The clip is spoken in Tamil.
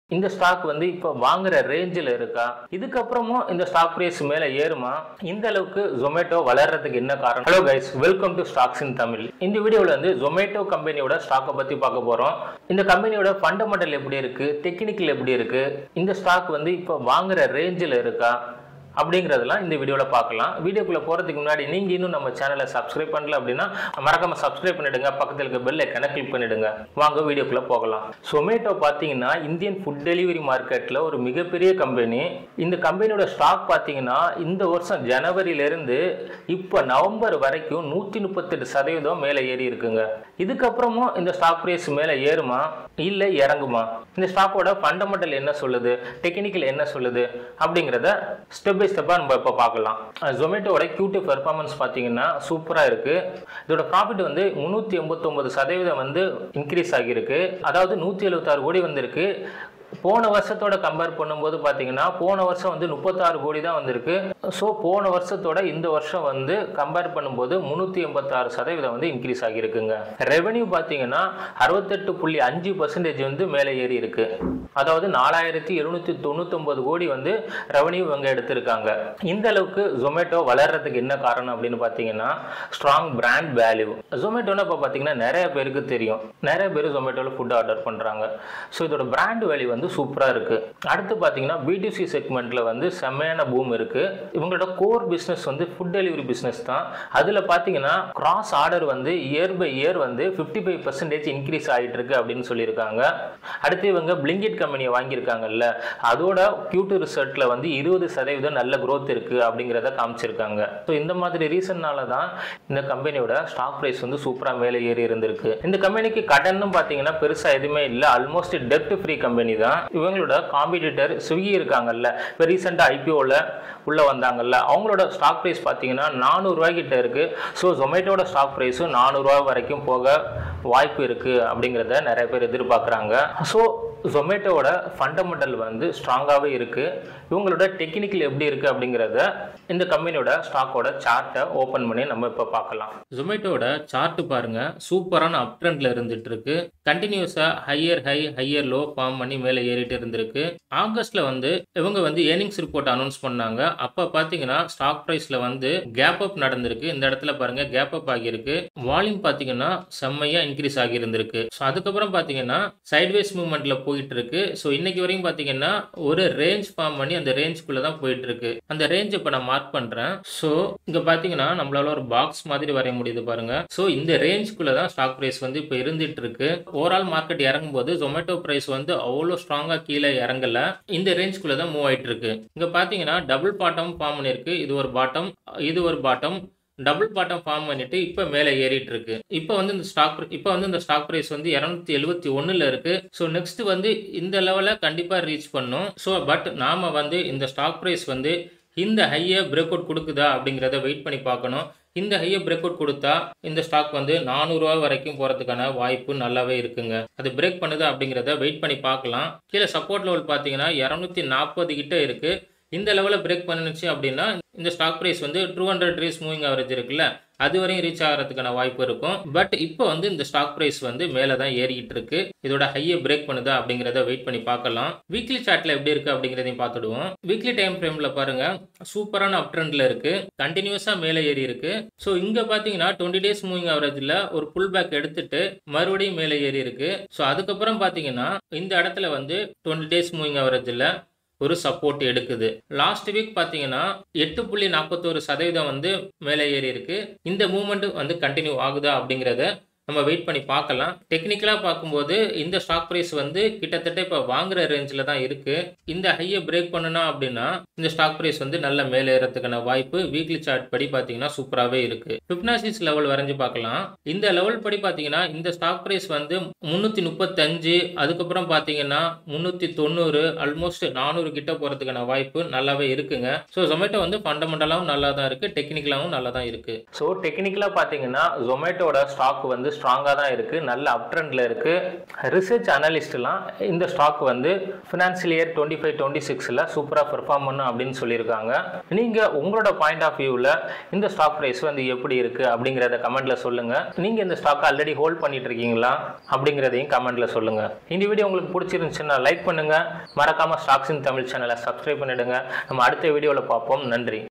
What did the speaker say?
இந்த ஸ்டாக் வந்து இப்போ வாங்குற ரேஞ்சில் இருக்கா இதுக்கப்புறமும் இந்த ஸ்டாக் பிரைஸ் மேலே ஏறுமா இந்த அளவுக்கு ஜொமேட்டோ வளர்றதுக்கு என்ன காரணம் hello guys welcome to stocks in Tamil இந்த வீடியோவில் வந்து ஜொமேட்டோ கம்பெனியோட ஸ்டாக்கை பற்றி பார்க்க போகிறோம் இந்த கம்பெனியோட ஃபண்டமெண்டல் எப்படி இருக்கு டெக்னிக்கல் எப்படி இருக்கு இந்த ஸ்டாக் வந்து இப்போ வாங்குற ரேஞ்சில் இருக்கா அப்படிங்கிறதெல்லாம் இந்த வீடியோவில் பார்க்கலாம் வீடியோக்குள்ளே போகிறதுக்கு முன்னாடி நீங்கள் இன்னும் நம்ம சேனலை சப்ஸ்கிரைப் பண்ணல அப்படின்னா மறக்காம சப்ஸ்கிரைப் பண்ணிடுங்க பக்கத்தில் இருக்க பெல் ஐக்கனை கிளிக் பண்ணிடுங்க வாங்க வீடியோக்குள்ளே போகலாம் சொமேட்டோ பார்த்தீங்கன்னா இந்தியன் ஃபுட் டெலிவரி மார்க்கெட்டில் ஒரு மிகப்பெரிய கம்பெனி இந்த கம்பெனியோட ஸ்டாக் பார்த்தீங்கன்னா இந்த வருஷம் ஜனவரியிலேருந்து இப்போ நவம்பர் வரைக்கும் நூற்றி முப்பத்தெட்டு சதவீதம் மேலே ஏறி இருக்குங்க இதுக்கப்புறமும் இந்த ஸ்டாக் ப்ரைஸ் மேலே ஏறுமா இல்லை இறங்குமா இந்த ஸ்டாக்கோட ஃபண்டமெண்டல் என்ன சொல்லுது டெக்னிக்கல் என்ன சொல்லுது அப்படிங்கிறத ஸ்டெப் பை ஸ்டெப்பாக நம்ம இப்போ பார்க்கலாம் ஜொமேட்டோட கியூட்டி பெர்ஃபார்மன்ஸ் பார்த்தீங்கன்னா சூப்பராக இருக்குது இதோட ப்ராஃபிட் வந்து முந்நூற்றி எண்பத்தொம்பது சதவீதம் வந்து இன்க்ரீஸ் ஆகியிருக்கு அதாவது நூற்றி எழுபத்தாறு கோடி வந்திருக்கு போன வருஷத்தோட கம்பேர் பண்ணும்போது பார்த்தீங்கன்னா போன வருஷம் வந்து முப்பத்தாறு கோடி தான் வந்திருக்கு ஸோ போன வருஷத்தோட இந்த வருஷம் வந்து கம்பேர் பண்ணும்போது முந்நூற்றி எண்பத்தாறு சதவீதம் வந்து இன்க்ரீஸ் ஆகியிருக்குங்க ரெவென்யூ பார்த்தீங்கன்னா அறுபத்தெட்டு புள்ளி அஞ்சு பர்சன்டேஜ் வந்து மேலே ஏறி இருக்கு அதாவது நாலாயிரத்தி எழுநூற்றி தொண்ணூத்தொம்பது கோடி வந்து ரெவன்யூ இவங்க எடுத்திருக்காங்க இந்த அளவுக்கு ஜொமேட்டோ வளர்றதுக்கு என்ன காரணம் அப்படின்னு பார்த்தீங்கன்னா ஸ்ட்ராங் பிராண்ட் வேல்யூ ஜொமேட்டோன்னு இப்போ பார்த்தீங்கன்னா நிறைய பேருக்கு தெரியும் நிறைய பேர் ஜொமேட்டோவில் ஃபுட் ஆர்டர் பண்ணுறாங்க ஸோ இதோட பிராண்ட் வேல்யூ வந்து சூப்பராக இருக்குது அடுத்து பார்த்தீங்கன்னா பிடிசி செக்மெண்ட்டில் வந்து செம்மையான பூம் இருக்குது இவங்களோட கோர் பிஸ்னஸ் வந்து ஃபுட் டெலிவரி பிஸ்னஸ் தான் அதில் பார்த்தீங்கன்னா கிராஸ் ஆர்டர் வந்து இயர் பை இயர் வந்து ஃபிஃப்டி ஃபைவ் பர்சன்டேஜ் இன்க்ரீஸ் ஆகிட்டு இருக்கு அப்படின்னு சொல்லியிருக்காங்க அடுத்து இவங்க பிளிங்கிட் கம்பெனியை வாங்கியிருக்காங்கல்ல அதோட கியூட்டு ரிசல்ட்டில் வந்து இருபது சதவீதம் நல்ல growth இருக்குது அப்படிங்கிறத காமிச்சிருக்காங்க ஸோ இந்த மாதிரி ரீசன்னால தான் இந்த கம்பெனியோட ஸ்டாக் ப்ரைஸ் வந்து சூப்பராக மேலே ஏறி இருந்திருக்கு இந்த கம்பெனிக்கு கடன்னு பார்த்தீங்கன்னா பெருசாக எதுவுமே இல்லை ஆல்மோஸ்ட் டெப்ட் ஃப்ரீ கம்பெனி தான் இவங்களோட காம்படிட்டர் ஸ்விக்கி இருக்காங்கல்ல இப்போ ரீசெண்டாக ஐபிஓவில் உள்ளே வந்தாங்கல்ல அவங்களோட ஸ்டாக் ப்ரைஸ் பார்த்தீங்கன்னா நானூறுரூவாய்க்கிட்ட இருக்குது ஸோ ஜொமேட்டோட ஸ்டாக் ப்ரைஸும் நானூறுரூவா வரைக்கும் போக வாய்ப்பு இருக்குது அப்படிங்கிறத நிறைய பேர் எதிர்பார்க்குறாங்க ஸோ ஜொமேட்டோவோட ஃபண்டமெண்டல் வந்து ஸ்ட்ராங்காகவே இருக்குது இவங்களோட டெக்னிக்கல் எப்படி இருக்குது அப்படிங்கிறத இந்த கம்பெனியோட ஸ்டாக்கோட சார்ட்டை ஓப்பன் பண்ணி நம்ம இப்போ பார்க்கலாம் ஜொமேட்டோட சார்ட்டு பாருங்க சூப்பரான அப் ட்ரெண்டில் இருந்துட்டு இருக்கு கண்டினியூஸாக higher high higher low form பண்ணி மேலே ஏறிட்டு இருந்திருக்கு ஆகஸ்ட்ல வந்து இவங்க வந்து ஏர்னிங்ஸ் ரிப்போர்ட் அனௌன்ஸ் பண்ணாங்க அப்போ பார்த்தீங்கன்னா ஸ்டாக் ப்ரைஸில் வந்து கேப் அப் நடந்திருக்கு இந்த இடத்துல பாருங்க கேப் அப் ஆகியிருக்கு வால்யூம் பார்த்தீங்கன்னா செம்மையாக இன்க்ரீஸ் ஆகியிருந்திருக்கு ஸோ அதுக்கப்புறம் பார்த்தீங்கன்னா சைட்வேஸ் மூவ்மெண்ட்ல போயிட்டு இருக்கு ஸோ இன்னைக்கு வரையும் பார்த்தீங்கன்னா ஒரு ரேஞ்ச் ஃபார்ம் பண்ணி அந்த ரேஞ்சுக்குள்ள தான் போயிட்டு இருக்கு அந்த ரேஞ்ச் இப்போ நான் மார்க் பண்றேன் ஸோ இங்க பார்த்தீங்கன்னா நம்மளால ஒரு பாக்ஸ் மாதிரி வரைய முடியுது பாருங்க ஸோ இந்த ரேஞ்சுக்குள்ள தான் ஸ்டாக் ப்ரைஸ் வந்து இப்போ இருந்துட்டு இருக்கு ஓவரால் மார்க்கெட் இறங்கும் போது ஜொமேட்டோ ப்ரைஸ் வந்து அவ்வளோ ஸ்ட்ராங்கா கீழே இறங்கல இந்த ரேஞ்சுக்குள்ள தான் மூவ் ஆயிட்டு இருக்கு இங்க பார்த்தீங்கன்னா டபுள் பாட்டம் ஃபார்ம் பண்ணிருக்கு இது ஒரு பாட்டம் இது ஒரு பாட்டம் டபுள் பாட்டம் ஃபார்ம் பண்ணிட்டு இப்போ மேலே ஏறிட்டு இருக்கு இப்போ வந்து இந்த ஸ்டாக் இப்போ வந்து இந்த ஸ்டாக் பிரைஸ் வந்து இரநூத்தி எழுபத்தி ஒன்றில் இருக்கு ஸோ நெக்ஸ்ட் வந்து இந்த லெவலில் கண்டிப்பாக ரீச் பண்ணும் ஸோ பட் நாம வந்து இந்த ஸ்டாக் பிரைஸ் வந்து இந்த ஹையை பிரேக் அவுட் கொடுக்குதா அப்படிங்கிறத வெயிட் பண்ணி பார்க்கணும் இந்த ஹையை பிரேக் அவுட் கொடுத்தா இந்த ஸ்டாக் வந்து நானூறுரூவா வரைக்கும் போகிறதுக்கான வாய்ப்பு நல்லாவே இருக்குங்க அது பிரேக் பண்ணுதா அப்படிங்கிறத வெயிட் பண்ணி பார்க்கலாம் கீழே சப்போர்ட் லெவல் பார்த்தீங்கன்னா இரநூத்தி நாற்பது கிட்ட இருக்கு இந்த லெவலில் பிரேக் பண்ணுச்சு அப்படின்னா இந்த ஸ்டாக் ப்ரைஸ் வந்து two hundred days moving average இருக்குல்ல அது வரையும் ரீச் ஆகிறதுக்கான வாய்ப்பு இருக்கும் பட் இப்போ வந்து இந்த ஸ்டாக் ப்ரைஸ் வந்து மேலே தான் ஏறிக்கிட்டு இருக்கு இதோட ஹையை பிரேக் பண்ணுதா அப்படிங்கிறத வெயிட் பண்ணி பார்க்கலாம் வீக்லி சார்ட்ல எப்படி இருக்கு அப்படிங்கிறதையும் பார்த்துடுவோம் வீக்லி டைம் ஃப்ரேம்ல பாருங்க சூப்பரான அப் ட்ரெண்ட்ல இருக்கு கண்டினியூஸா மேலே ஏறி இருக்கு ஸோ இங்க பாத்தீங்கன்னா டுவெண்ட்டி டேஸ் மூவிங் ஆவரேஜ்ல ஒரு புல் பேக் எடுத்துட்டு மறுபடியும் மேலே ஏறி இருக்கு ஸோ அதுக்கப்புறம் பாத்தீங்கன்னா இந்த இடத்துல வந்து டுவெண்ட்டி டேஸ் மூவிங் ஆவரேஜ்ல ஒரு சப்போர்ட் எடுக்குது லாஸ்ட் வீக் பார்த்தீங்கன்னா எட்டு புள்ளி நாற்பத்தோரு சதவீதம் வந்து மேலே ஏறி இருக்கு இந்த மூமெண்ட் வந்து கண்டினியூ ஆகுதா அப்படிங்கிறத நம்ம வெயிட் பண்ணி பார்க்கலாம் டெக்னிக்கலாக பார்க்கும்போது இந்த ஸ்டாக் ப்ரைஸ் வந்து கிட்டத்தட்ட இப்போ வாங்குற ரேஞ்சில் தான் இருக்கு இந்த ஹையை பிரேக் பண்ணணும் அப்படின்னா இந்த ஸ்டாக் ப்ரைஸ் வந்து நல்ல மேலே ஏறதுக்கான வாய்ப்பு வீக்லி சார்ட் படி பார்த்தீங்கன்னா சூப்பராகவே இருக்கு ஃபிப்னாசிஸ் லெவல் வரைஞ்சு பார்க்கலாம் இந்த லெவல் படி பார்த்தீங்கன்னா இந்த ஸ்டாக் ப்ரைஸ் வந்து முந்நூற்றி முப்பத்தஞ்சு அதுக்கப்புறம் பார்த்தீங்கன்னா முந்நூற்றி தொண்ணூறு ஆல்மோஸ்ட் நானூறு கிட்ட போகிறதுக்கான வாய்ப்பு நல்லாவே இருக்குங்க ஸோ ஜொமேட்டோ வந்து ஃபண்டமெண்டலாகவும் நல்லா தான் இருக்கு டெக்னிக்கலாகவும் நல்லா தான் இருக்கு ஸோ டெக்னிக்கலாக பார்த்தீங்கன்னா ஜொமேட்டோட ஸ்டாக் வந்து ஸ்ட்ராங்காக தான் இருக்குது நல்ல அப் ட்ரெண்டில் இருக்குது ரிசர்ச் அனலிஸ்ட்லாம் இந்த ஸ்டாக் வந்து financial year twenty five twenty சிக்ஸில் சூப்பராக பெர்ஃபார்ம் பண்ணும் அப்படின்னு சொல்லியிருக்காங்க நீங்கள் உங்களோட பாயிண்ட் ஆஃப் வியூவில் இந்த ஸ்டாக் ப்ரைஸ் வந்து எப்படி இருக்குது அப்படிங்கிறத கமெண்ட்டில் சொல்லுங்கள் நீங்கள் இந்த ஸ்டாக் ஆல்ரெடி ஹோல்ட் பண்ணிட்டு இருக்கீங்களா அப்படிங்கிறதையும் கமெண்ட்டில் சொல்லுங்கள் இந்த வீடியோ உங்களுக்கு பிடிச்சிருந்துச்சுன்னா லைக் பண்ணுங்கள் மறக்காமல் ஸ்டாக்ஸ் இன் தமிழ் சேனலை சப்ஸ்கிரைப் பண்ணிடுங்க நம்ம அடுத்த வீடியோவில் பார்ப்போம் நன்றி